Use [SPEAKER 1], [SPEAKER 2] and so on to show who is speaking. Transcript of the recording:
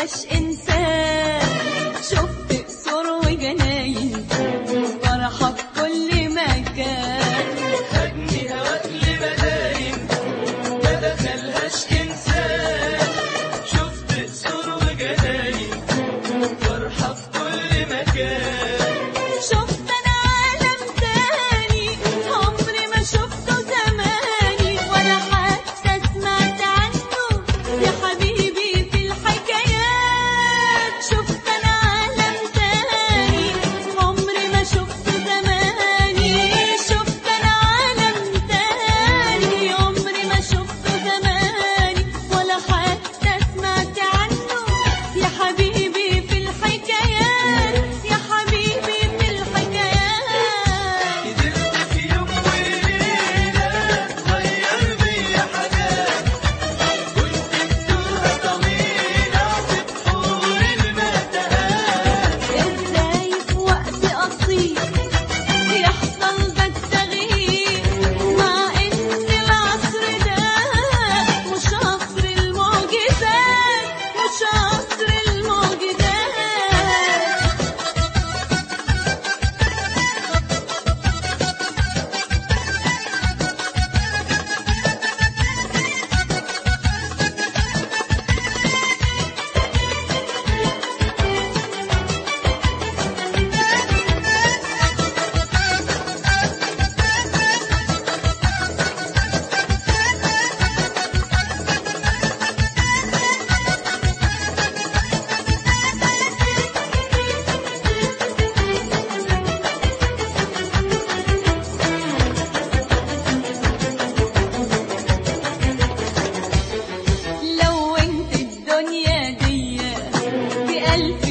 [SPEAKER 1] ملهاش إنسان شفت قصور وجناين فرحة في كل مكان
[SPEAKER 2] خدني هواك لمداين ما دخلهاش إنسان شفت قصور وجناين فرحة في كل مكان
[SPEAKER 1] شفت أنا عالم تاني عمري ما شفته زماني ولا حتى سمعت عنه يا حبيبي في الحكايات شفت أنا عالم تاني عمري ما شفته زماني شفت أنا عالم تاني عمري ما شفته زماني ولا حتى سمعت عنه يا حبيبي في الحكايات يا حبيبي في الحكايات
[SPEAKER 2] قدرت في يوم وليلة تغير بيا حاجات كنت بتوها طويلة في بحور المتاهات
[SPEAKER 1] ازاي في وقت قصير يحصل ده التغيير مع ان العصر ده مش عصر المعجزات مش عصر المعجزات لو انت الدنيا دي بألف